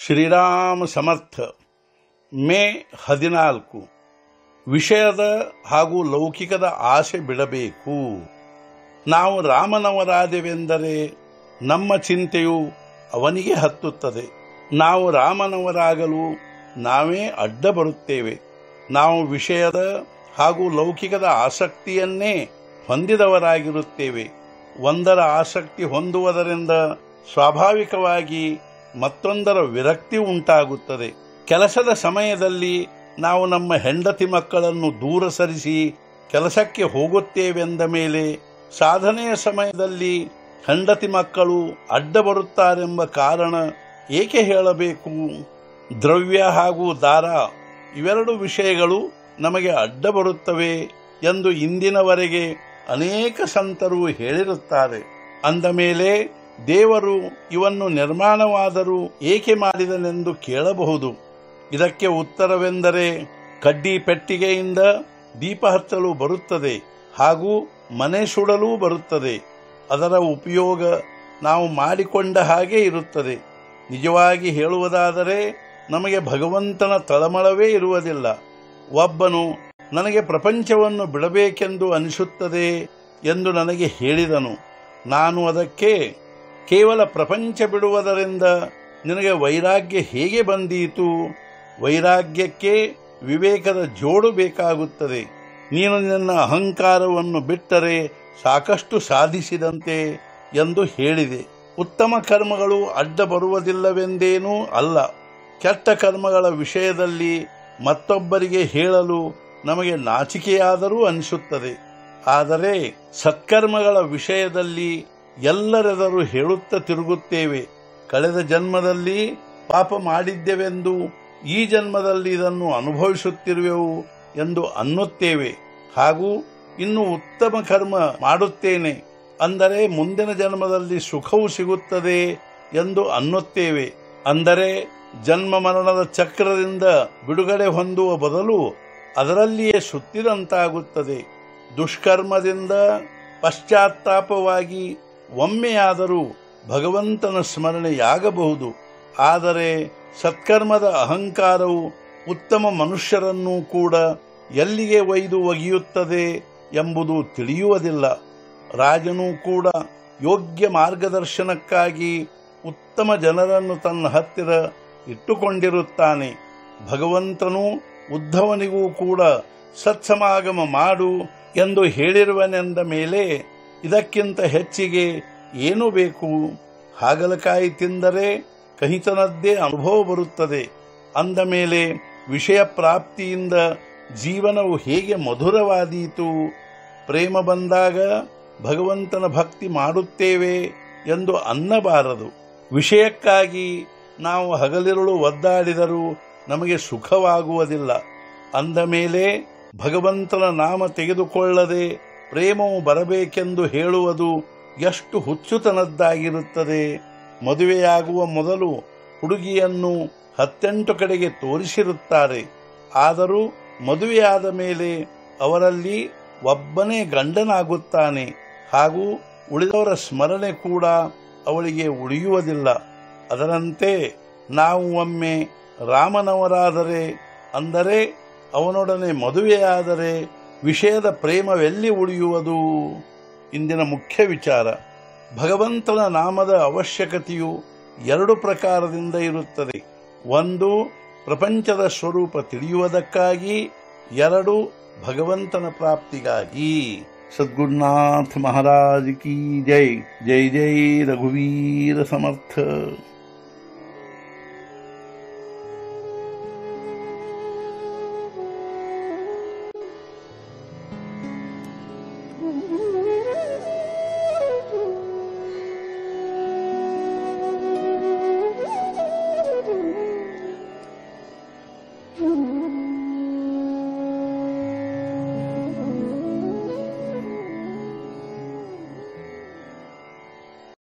ಶ್ರೀರಾಮ ಸಮರ್ಥ ಮೇ ಹದಿನಾಲ್ಕು ವಿಷಯದ ಹಾಗೂ ಲೌಕಿಕದ ಆಸೆ ಬಿಡಬೇಕು ನಾವು ರಾಮನವರಾದೆವೆಂದರೆ ನಮ್ಮ ಚಿಂತೆಯು ಅವನಿಗೆ ಹತ್ತುತ್ತದೆ ನಾವು ರಾಮನವರಾಗಲು ನಾವೇ ಅಡ್ಡ ಬರುತ್ತೇವೆ ನಾವು ವಿಷಯದ ಹಾಗೂ ಲೌಕಿಕದ ಆಸಕ್ತಿಯನ್ನೇ ಹೊಂದಿದವರಾಗಿರುತ್ತೇವೆ ಒಂದರ ಆಸಕ್ತಿ ಹೊಂದುವುದರಿಂದ ಸ್ವಾಭಾವಿಕವಾಗಿ ಮತ್ತೊಂದರ ವಿರಕ್ತಿ ಉಂಟಾಗುತ್ತದೆ ಕೆಲಸದ ಸಮಯದಲ್ಲಿ ನಾವು ನಮ್ಮ ಹೆಂಡತಿ ಮಕ್ಕಳನ್ನು ದೂರ ಸರಿಸಿ ಕೆಲಸಕ್ಕೆ ಹೋಗುತ್ತೇವೆಂದ ಮೇಲೆ ಸಾಧನೆಯ ಸಮಯದಲ್ಲಿ ಹೆಂಡತಿ ಮಕ್ಕಳು ಅಡ್ಡ ಬರುತ್ತಾರೆಂಬ ಕಾರಣ ಏಕೆ ಹೇಳಬೇಕು ದ್ರವ್ಯ ಹಾಗೂ ದಾರ ಇವೆರಡು ವಿಷಯಗಳು ನಮಗೆ ಅಡ್ಡ ಬರುತ್ತವೆ ಎಂದು ಇಂದಿನವರೆಗೆ ಅನೇಕ ಸಂತರು ಹೇಳಿರುತ್ತಾರೆ ಅಂದ ಮೇಲೆ ದೇವರು ಇವನ್ನು ನಿರ್ಮಾಣವಾದರೂ ಏಕೆ ಮಾಡಿದನೆಂದು ಕೇಳಬಹುದು ಇದಕ್ಕೆ ಉತ್ತರವೆಂದರೆ ಕಡ್ಡಿ ಪೆಟ್ಟಿಗೆಯಿಂದ ದೀಪ ಹಚ್ಚಲು ಬರುತ್ತದೆ ಹಾಗೂ ಮನೆ ಸುಡಲೂ ಬರುತ್ತದೆ ಅದರ ಉಪಯೋಗ ನಾವು ಮಾಡಿಕೊಂಡ ಹಾಗೆ ಇರುತ್ತದೆ ನಿಜವಾಗಿ ಹೇಳುವುದಾದರೆ ನಮಗೆ ಭಗವಂತನ ತಳಮಳವೇ ಇರುವುದಿಲ್ಲ ಒಬ್ಬನು ನನಗೆ ಪ್ರಪಂಚವನ್ನು ಬಿಡಬೇಕೆಂದು ಅನಿಸುತ್ತದೆ ಎಂದು ನನಗೆ ಹೇಳಿದನು ನಾನು ಅದಕ್ಕೆ ಕೇವಲ ಪ್ರಪಂಚ ಬಿಡುವುದರಿಂದ ನಿನಗೆ ವೈರಾಗ್ಯ ಹೇಗೆ ಬಂದೀತು ವೈರಾಗ್ಯಕ್ಕೆ ವಿವೇಕದ ಜೋಡು ಬೇಕಾಗುತ್ತದೆ ನೀನು ನಿನ್ನ ಅಹಂಕಾರವನ್ನು ಬಿಟ್ಟರೆ ಸಾಕಷ್ಟು ಸಾಧಿಸಿದಂತೆ ಎಂದು ಹೇಳಿದೆ ಉತ್ತಮ ಕರ್ಮಗಳು ಅಡ್ಡ ಬರುವುದಿಲ್ಲವೆಂದೇನೂ ಅಲ್ಲ ಕೆಟ್ಟ ಕರ್ಮಗಳ ವಿಷಯದಲ್ಲಿ ಮತ್ತೊಬ್ಬರಿಗೆ ಹೇಳಲು ನಮಗೆ ನಾಚಿಕೆಯಾದರೂ ಅನಿಸುತ್ತದೆ ಆದರೆ ಸತ್ಕರ್ಮಗಳ ವಿಷಯದಲ್ಲಿ ಎಲ್ಲರೆದರು ಹೇಳುತ್ತಾ ತಿರುಗುತ್ತೇವೆ ಕಳೆದ ಜನ್ಮದಲ್ಲಿ ಪಾಪ ಮಾಡಿದ್ದೆವೆಂದು ಈ ಜನ್ಮದಲ್ಲಿ ಇದನ್ನು ಅನುಭವಿಸುತ್ತಿರುವೆವು ಎಂದು ಅನ್ನುತ್ತೇವೆ ಹಾಗೂ ಇನ್ನು ಉತ್ತಮ ಕರ್ಮ ಮಾಡುತ್ತೇನೆ ಅಂದರೆ ಮುಂದಿನ ಜನ್ಮದಲ್ಲಿ ಸುಖವು ಸಿಗುತ್ತದೆ ಎಂದು ಅನ್ನುತ್ತೇವೆ ಅಂದರೆ ಜನ್ಮ ಮರಣದ ಚಕ್ರದಿಂದ ಬಿಡುಗಡೆ ಹೊಂದುವ ಬದಲು ಅದರಲ್ಲಿಯೇ ಸುತ್ತಿದಂತಾಗುತ್ತದೆ ದುಷ್ಕರ್ಮದಿಂದ ಪಶ್ಚಾತ್ತಾಪವಾಗಿ ಒಮ್ಮೆಯಾದರೂ ಭಗವಂತನ ಸ್ಮರಣೆಯಾಗಬಹುದು ಆದರೆ ಸತ್ಕರ್ಮದ ಅಹಂಕಾರವು ಉತ್ತಮ ಮನುಷ್ಯರನ್ನೂ ಕೂಡ ಎಲ್ಲಿಗೆ ಒಯ್ದು ಒಗೆಯುತ್ತದೆ ಎಂಬುದು ತಿಳಿಯುವುದಿಲ್ಲ ರಾಜನೂ ಕೂಡ ಯೋಗ್ಯ ಮಾರ್ಗದರ್ಶನಕ್ಕಾಗಿ ಉತ್ತಮ ಜನರನ್ನು ತನ್ನ ಹತ್ತಿರ ಇಟ್ಟುಕೊಂಡಿರುತ್ತಾನೆ ಭಗವಂತನು ಉದ್ಧವನಿಗೂ ಕೂಡ ಸತ್ಸಮಾಗಮ ಮಾಡು ಎಂದು ಹೇಳಿರುವನೆಂದ ಮೇಲೆ ಇದಕ್ಕಿಂತ ಹೆಚ್ಚಿಗೆ ಏನು ಬೇಕು ಹಾಗಲಕಾಯಿ ತಿಂದರೆ ಕಹಿತನದ್ದೇ ಅನುಭವ ಬರುತ್ತದೆ ಅಂದ ಮೇಲೆ ವಿಷಯ ಪ್ರಾಪ್ತಿಯಿಂದ ಜೀವನವು ಹೇಗೆ ಮಧುರವಾದೀತು ಪ್ರೇಮ ಬಂದಾಗ ಭಗವಂತನ ಭಕ್ತಿ ಮಾಡುತ್ತೇವೆ ಎಂದು ಅನ್ನಬಾರದು ವಿಷಯಕ್ಕಾಗಿ ನಾವು ಹಗಲಿರುಳು ಒದ್ದಾಡಿದರೂ ನಮಗೆ ಸುಖವಾಗುವುದಿಲ್ಲ ಅಂದ ಮೇಲೆ ಭಗವಂತನ ನಾಮ ತೆಗೆದುಕೊಳ್ಳದೆ ಪ್ರೇಮವು ಬರಬೇಕೆಂದು ಹೇಳುವುದು ಎಷ್ಟು ಹುಚ್ಚುತನದ್ದಾಗಿರುತ್ತದೆ ಮದುವೆಯಾಗುವ ಮೊದಲು ಹುಡುಗಿಯನ್ನು ಹತ್ತೆಂಟು ಕಡೆಗೆ ತೋರಿಸಿರುತ್ತಾರೆ ಆದರೂ ಮದುವೆಯಾದ ಮೇಲೆ ಅವರಲ್ಲಿ ಒಬ್ಬನೇ ಗಂಡನಾಗುತ್ತಾನೆ ಹಾಗೂ ಉಳಿದವರ ಸ್ಮರಣೆ ಕೂಡ ಅವಳಿಗೆ ಉಳಿಯುವುದಿಲ್ಲ ಅದರಂತೆ ನಾವು ಒಮ್ಮೆ ರಾಮನವರಾದರೆ ಅಂದರೆ ಅವನೊಡನೆ ಮದುವೆಯಾದರೆ ವಿಷಯದ ಪ್ರೇಮವೆಲ್ಲಿ ಉಳಿಯುವುದು ಇಂದಿನ ಮುಖ್ಯ ವಿಚಾರ ಭಗವಂತನ ನಾಮದ ಅವಶ್ಯಕತೆಯು ಎರಡು ಪ್ರಕಾರದಿಂದ ಇರುತ್ತದೆ ಒಂದು ಪ್ರಪಂಚದ ಸ್ವರೂಪ ತಿಳಿಯುವುದಕ್ಕಾಗಿ ಎರಡು ಭಗವಂತನ ಪ್ರಾಪ್ತಿಗಾಗಿ ಸದ್ಗುರುನಾಥ ಮಹಾರಾಜ್ ಕಿ ಜೈ ಜೈ ಜೈ ರಘುವೀರ ಸಮರ್ಥ